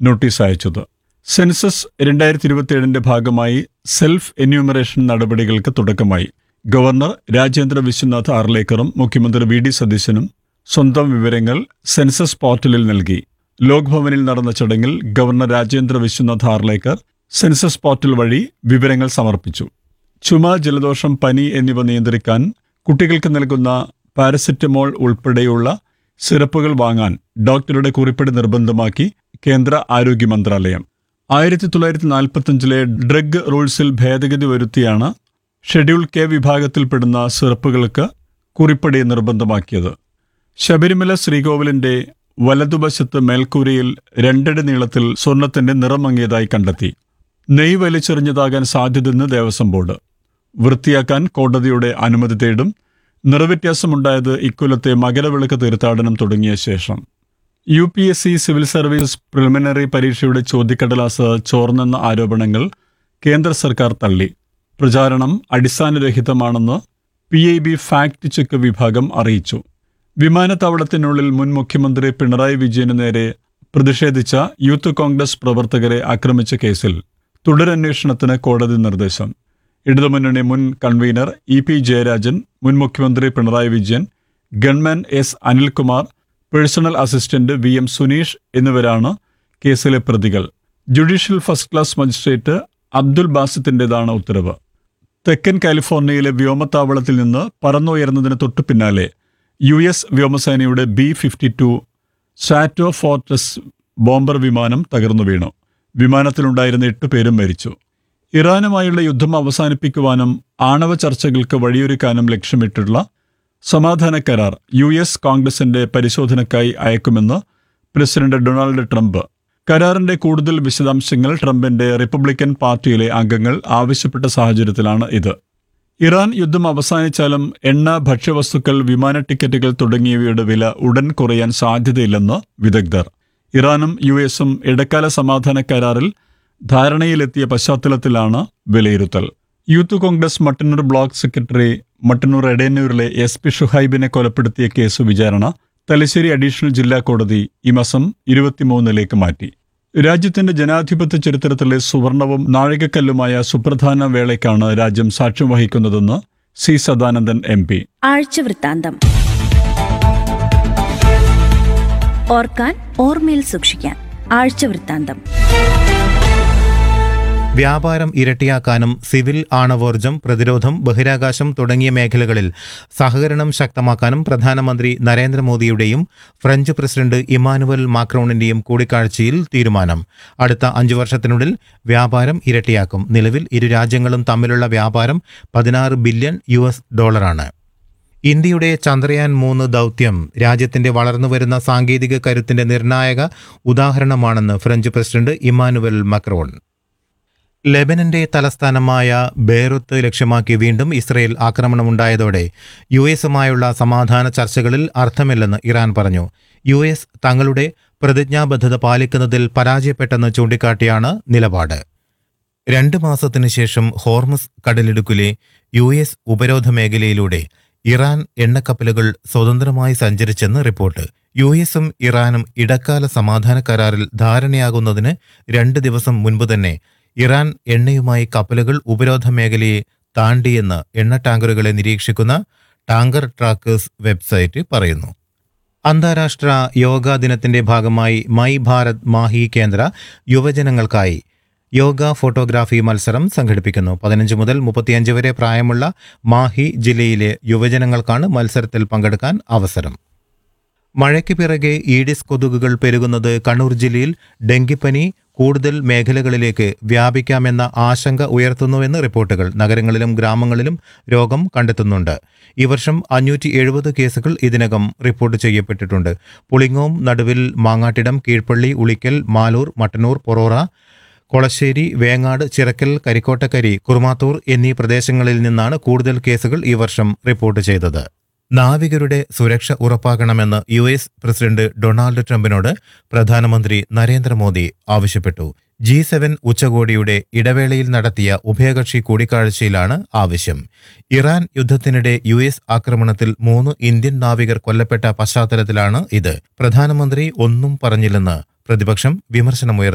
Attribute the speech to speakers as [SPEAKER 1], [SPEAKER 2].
[SPEAKER 1] notice അയച്ചത് census രണ്ടായിരത്തി ഇരുപത്തിയേഴിന്റെ ഭാഗമായി സെൽഫ് എന്യൂമറേഷൻ നടപടികൾക്ക് തുടക്കമായി ഗവർണർ രാജേന്ദ്ര വിശ്വനാഥ് ആർലേക്കറും മുഖ്യമന്ത്രി വി ഡി സതീശനും സ്വന്തം വിവരങ്ങൾ സെൻസസ് പോർട്ടലിൽ നൽകി ലോക് ഭവനിൽ നടന്ന ചടങ്ങിൽ governor Rajendra Vishwanath Arlekar census portal വഴി വിവരങ്ങൾ സമർപ്പിച്ചു ചുമ ജലദോഷം പനി എന്നിവ നിയന്ത്രിക്കാൻ കുട്ടികൾക്ക് നൽകുന്ന പാരസെറ്റമോൾ ഉൾപ്പെടെയുള്ള സിറപ്പുകൾ വാങ്ങാൻ ഡോക്ടറുടെ കുറിപ്പടി നിർബന്ധമാക്കി കേന്ദ്ര ആരോഗ്യ മന്ത്രാലയം ആയിരത്തി തൊള്ളായിരത്തി നാൽപ്പത്തഞ്ചിലെ ഡ്രഗ് റൂൾസിൽ ഭേദഗതി വരുത്തിയാണ് ഷെഡ്യൂൾ കെ വിഭാഗത്തിൽപ്പെടുന്ന സിറപ്പുകൾക്ക് കുറിപ്പടി നിർബന്ധമാക്കിയത് ശബരിമല ശ്രീകോവിലിന്റെ വലതുവശത്ത് മേൽക്കൂരയിൽ രണ്ടടി നീളത്തിൽ സ്വർണത്തിന്റെ നിറം മങ്ങിയതായി കണ്ടെത്തി നെയ് വലിച്ചെറിഞ്ഞതാകാൻ സാധ്യതെന്ന് ദേവസ്വം ബോർഡ് വൃത്തിയാക്കാൻ കോടതിയുടെ അനുമതി തേടും നിറവ്യത്യാസമുണ്ടായത് ഇക്കൊല്ലത്തെ മകരവിളക്ക് തീർത്ഥാടനം തുടങ്ങിയ ശേഷം U P S C civil service preliminary പരീക്ഷയുടെ ചോദ്യക്കടലാസ് ചോർന്നെന്ന ആരോപണങ്ങൾ കേന്ദ്ര സർക്കാർ തള്ളി പ്രചാരണം അടിസ്ഥാനരഹിതമാണെന്ന് P I B fact check വിഭാഗം അറിയിച്ചു വിമാനത്താവളത്തിനുള്ളിൽ മുൻ മുഖ്യമന്ത്രി പിണറായി വിജയന് നേരെ പ്രതിഷേധിച്ച യൂത്ത് കോൺഗ്രസ് പ്രവർത്തകരെ ആക്രമിച്ച കേസിൽ തുടരന്വേഷണത്തിന് കോടതി നിർദ്ദേശം ഇടതുമുന്നണി മുൻ കൺവീനർ ഇ പി ജയരാജൻ മുൻ മുഖ്യമന്ത്രി Pinarayi Vijayan gunman S Anilkumar personal assistant V M Suneesh എന്നിവരാണ് കേസിലെ പ്രതികൾ judicial first class magistrate Abdul ബാസിത്തിന്റേതാണ് ഉത്തരവ് തെക്കൻ കാലിഫോർണിയയിലെ വ്യോമത്താവളത്തിൽ നിന്ന് പറന്നുയർന്നതിന് തൊട്ടു പിന്നാലെ യു എസ് വ്യോമസേനയുടെ B fifty two Stratofortress bomber വിമാനം തകർന്നു വീണു വിമാനത്തിലുണ്ടായിരുന്ന എട്ട് പേരും മരിച്ചു ഇറാനുമായുള്ള യുദ്ധം അവസാനിപ്പിക്കുവാനും ആണവ ചർച്ചകൾക്ക് വഴിയൊരുക്കാനും ലക്ഷ്യമിട്ടുള്ള സമാധാന കരാർ യു എസ് കോൺഗ്രസിന്റെ പരിശോധനയ്ക്കായി അയക്കുമെന്ന് പ്രസിഡന്റ് ഡൊണാൾഡ് ട്രംപ് കരാറിന്റെ കൂടുതൽ വിശദാംശങ്ങൾ ട്രംപിന്റെ റിപ്പബ്ലിക്കൻ പാർട്ടിയിലെ അംഗങ്ങൾ ആവശ്യപ്പെട്ട സാഹചര്യത്തിലാണ് ഇത് ഇറാൻ യുദ്ധം അവസാനിച്ചാലും എണ്ണ ഭക്ഷ്യവസ്തുക്കൾ വിമാന ടിക്കറ്റുകൾ തുടങ്ങിയവയുടെ വില ഉടൻ കുറയാൻ സാധ്യതയില്ലെന്ന് വിദഗ്ധർ ഇറാനും യു എസും ഇടക്കാല സമാധാന കരാറിൽ ധാരണയിലെത്തിയ പശ്ചാത്തലത്തിലാണ് വിലയിരുത്തൽ youth Congress Mattannur block secretary Mattannur എടയന്നൂരിലെ എസ് പി ഷുഹൈബിനെ കൊലപ്പെടുത്തിയ കേസ് വിചാരണ തലശ്ശേരി അഡീഷണൽ ജില്ലാ കോടതി ഈ മാസം ഇരുപത്തിമൂന്നിലേക്ക് മാറ്റി രാജ്യത്തിന്റെ ജനാധിപത്യ ചരിത്രത്തിലെ സുവർണവും നാഴികക്കല്ലുമായ സുപ്രധാന വേളയ്ക്കാണ് രാജ്യം സാക്ഷ്യം വഹിക്കുന്നതെന്ന് സി സദാനന്ദൻ എം പി
[SPEAKER 2] ആഴ്ചവൃത്താന്തം ഓർക്കാൻ ഓർമ്മയിൽ സൂക്ഷിക്കാൻ ആഴ്ചവൃത്താന്തം
[SPEAKER 3] വ്യാപാരം ഇരട്ടിയാക്കാനും സിവിൽ ആണവോർജം പ്രതിരോധം ബഹിരാകാശം തുടങ്ങിയ മേഖലകളിൽ സഹകരണം ശക്തമാക്കാനും പ്രധാനമന്ത്രി നരേന്ദ്രമോദിയുടെയും ഫ്രഞ്ച് പ്രസിഡന്റ് ഇമാനുവൽ മാക്രോണിന്റെയും കൂടിക്കാഴ്ചയിൽ തീരുമാനം അടുത്ത അഞ്ചു വർഷത്തിനുള്ളിൽ വ്യാപാരം ഇരട്ടിയാക്കും നിലവിൽ ഇരു രാജ്യങ്ങളും തമ്മിലുള്ള വ്യാപാരം പതിനാറ് ബില്യൺ യു എസ് ഡോളറാണ് ഇന്ത്യയുടെ ചന്ദ്രയാൻ മൂന്ന് ദൗത്യം രാജ്യത്തിന്റെ വളർന്നുവരുന്ന സാങ്കേതിക കരുത്തിന്റെ നിർണായക ഉദാഹരണമാണെന്ന് ഫ്രഞ്ച് പ്രസിഡന്റ് ഇമാനുവൽ മക്രോൺ ലെബനന്റെ തലസ്ഥാനമായ ബെയ്റുത്ത് ലക്ഷ്യമാക്കി വീണ്ടും ഇസ്രയേൽ ആക്രമണമുണ്ടായതോടെ യു എസുമായുള്ള സമാധാന ചർച്ചകളിൽ അർത്ഥമില്ലെന്ന് ഇറാൻ പറഞ്ഞു യു എസ് തങ്ങളുടെ പ്രതിജ്ഞാബദ്ധത പാലിക്കുന്നതിൽ പരാജയപ്പെട്ടെന്ന് ചൂണ്ടിക്കാട്ടിയാണ് നിലപാട് രണ്ട് മാസത്തിനു ശേഷം ഹോർമസ് കടലിടുക്കിലെ യു എസ് ഉപരോധ മേഖലയിലൂടെ ഇറാൻ എണ്ണക്കപ്പലുകൾ സ്വതന്ത്രമായി സഞ്ചരിച്ചെന്ന് റിപ്പോർട്ട് യു എസും ഇറാനും ഇടക്കാല സമാധാന കരാറിൽ ധാരണയാകുന്നതിന് രണ്ട് ദിവസം മുൻപ് തന്നെ ഇറാൻ എണ്ണയുമായി കപ്പലുകൾ ഉപരോധ മേഖലയെ താണ്ടിയെന്ന് എണ്ണ ടാങ്കറുകളെ നിരീക്ഷിക്കുന്ന ടാങ്കർ ട്രാക്കേഴ്സ് വെബ്സൈറ്റ് പറയുന്നു അന്താരാഷ്ട്ര യോഗാ ദിനത്തിന്റെ ഭാഗമായി മൈ ഭാരത് മാഹി കേന്ദ്ര യുവജനങ്ങൾക്കായി യോഗ ഫോട്ടോഗ്രാഫി മത്സരം സംഘടിപ്പിക്കുന്നു പതിനഞ്ച് മുതൽ മുപ്പത്തിയഞ്ച് വരെ പ്രായമുള്ള മാഹി ജില്ലയിലെ യുവജനങ്ങൾക്കാണ് മത്സരത്തിൽ പങ്കെടുക്കാൻ അവസരം മഴയ്ക്ക് പിറകെ ഈഡിസ് കൊതുകുകൾ പെരുകുന്നത് കണ്ണൂർ ജില്ലയിൽ ഡെങ്കിപ്പനി കൂടുതൽ മേഖലകളിലേക്ക് വ്യാപിക്കാമെന്ന ആശങ്ക ഉയർത്തുന്നുവെന്ന് റിപ്പോർട്ടുകൾ നഗരങ്ങളിലും ഗ്രാമങ്ങളിലും രോഗം കണ്ടെത്തുന്നുണ്ട് ഈ വർഷം അഞ്ഞൂറ്റി എഴുപത് കേസുകൾ ഇതിനകം റിപ്പോർട്ട് ചെയ്യപ്പെട്ടിട്ടുണ്ട് പുളിങ്ങോം നടുവിൽ മാങ്ങാട്ടിടം കീഴ്പള്ളി ഉളിക്കൽ മാലൂർ മട്ടന്നൂർ പൊറോറ കൊളശ്ശേരി വേങ്ങാട് ചിറക്കൽ കരിക്കോട്ടക്കരി കുറുമാത്തൂർ എന്നീ പ്രദേശങ്ങളിൽ നിന്നാണ് കൂടുതൽ കേസുകൾ ഈ വർഷം റിപ്പോർട്ട് ചെയ്തത് നാവികരുടെ സുരക്ഷ ഉറപ്പാക്കണമെന്ന് യു എസ് പ്രസിഡന്റ് ഡൊണാൾഡ് ട്രംപിനോട് പ്രധാനമന്ത്രി നരേന്ദ്രമോദി ആവശ്യപ്പെട്ടു ജി സെവൻ ഉച്ചകോടിയുടെ ഇടവേളയിൽ നടത്തിയ ഉഭയകക്ഷി കൂടിക്കാഴ്ചയിലാണ് ആവശ്യം ഇറാൻ യുദ്ധത്തിനിടെ യു എസ് ആക്രമണത്തിൽ മൂന്ന് ഇന്ത്യൻ നാവികർ കൊല്ലപ്പെട്ട പശ്ചാത്തലത്തിലാണ് ഇത് പ്രധാനമന്ത്രി ഒന്നും പറഞ്ഞില്ലെന്ന് പ്രതിപക്ഷം വിമർശനമുയർത്തി